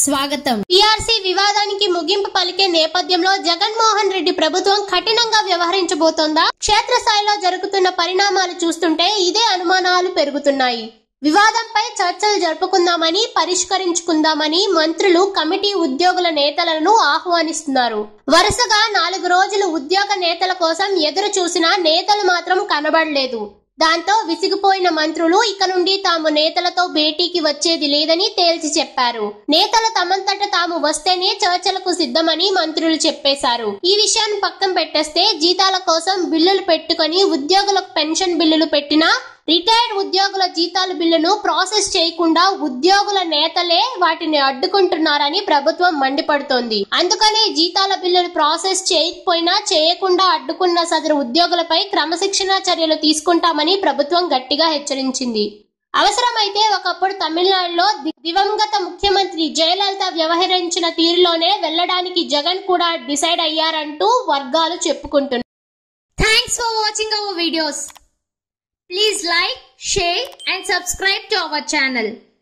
స్వాగతం పీఆర్సీ వివాదానికి ముగింపు పలికే నేపథ్యంలో జగన్మోహన్ రెడ్డి ప్రభుత్వం కఠినంగా వ్యవహరించబోతోందా క్షేత్రస్థాయిలో జరుగుతున్న పరిణామాలు చూస్తుంటే ఇదే అనుమానాలు పెరుగుతున్నాయి వివాదంపై చర్చలు జరుపుకుందామని పరిష్కరించుకుందామని మంత్రులు కమిటీ ఉద్యోగుల నేతలను ఆహ్వానిస్తున్నారు వరుసగా నాలుగు రోజులు ఉద్యోగ నేతల కోసం ఎదురు చూసినా నేతలు మాత్రం కనబడలేదు దాంతో విసిగిపోయిన మంత్రులు ఇక నుండి తాము నేతలతో భేటీకి వచ్చేది లేదని తేల్చి చెప్పారు నేతలు తమంతట తాము వస్తేనే చర్చలకు సిద్ధమని మంత్రులు చెప్పేశారు ఈ విషయాన్ని పక్కన పెట్టేస్తే జీతాల కోసం బిల్లులు పెట్టుకొని ఉద్యోగులకు పెన్షన్ బిల్లులు పెట్టినా రిటైర్డ్ ఉద్యోగుల జీతాల బిల్లును ప్రాసెస్ చేయకుండా ఉద్యోగుల నేతలే వాటిని అడ్డుకుంటున్నారని ప్రభుత్వం మండిపడుతోంది అందుకనే జీతాల బిల్లులు ప్రాసెస్ చేయకపోయినా చేయకుండా అడ్డుకున్న సదరు ఉద్యోగులపై క్రమశిక్షణా చర్యలు తీసుకుంటామని ప్రభుత్వం గట్టిగా హెచ్చరించింది అవసరమైతే ఒకప్పుడు తమిళనాడులో ది- దివంగత ముఖ్యమంత్రి జయలలిత వ్యవహరించిన తీరులోనే వెళ్లడానికి జగన్ కూడా డిసైడ్ అయ్యారంటూ వర్గాలు చెప్పుకుంటున్నారు thanks for watching our videos please like share and subscribe to our channel